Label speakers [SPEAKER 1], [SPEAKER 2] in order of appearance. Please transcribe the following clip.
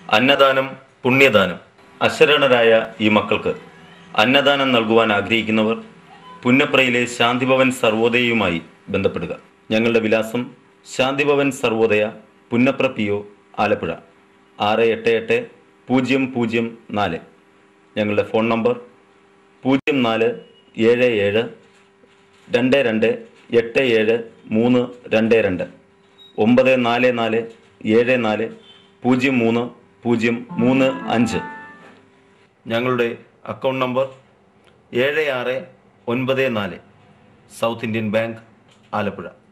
[SPEAKER 1] അന്നദാനം പുണ്യദാനം അശരണരായ ഈ മക്കൾക്ക് അന്നദാനം നൽകുവാൻ ആഗ്രഹിക്കുന്നവർ പുന്നപ്രയിലെ ശാന്തിഭവൻ സർവോദയയുമായി ബന്ധപ്പെടുക ഞങ്ങളുടെ വിലാസം ശാന്തിഭവൻ സർവോദയ പുന്നപ്ര പി ഒ ആലപ്പുഴ ആറ് എട്ട് എട്ട് പൂജ്യം പൂജ്യം നാല് ഞങ്ങളുടെ ഫോൺ നമ്പർ പൂജ്യം നാല് ഏഴ് ഏഴ് രണ്ട് രണ്ട് എട്ട് ഏഴ് മൂന്ന് രണ്ട് രണ്ട് ഒമ്പത് നാല് നാല് ഏഴ് നാല് പൂജ്യം മൂന്ന് പൂജ്യം മൂന്ന് അഞ്ച് ഞങ്ങളുടെ അക്കൗണ്ട് നമ്പർ ഏഴ് ആറ് ഒൻപത് നാല് സൗത്ത് ഇന്ത്യൻ ബാങ്ക് ആലപ്പുഴ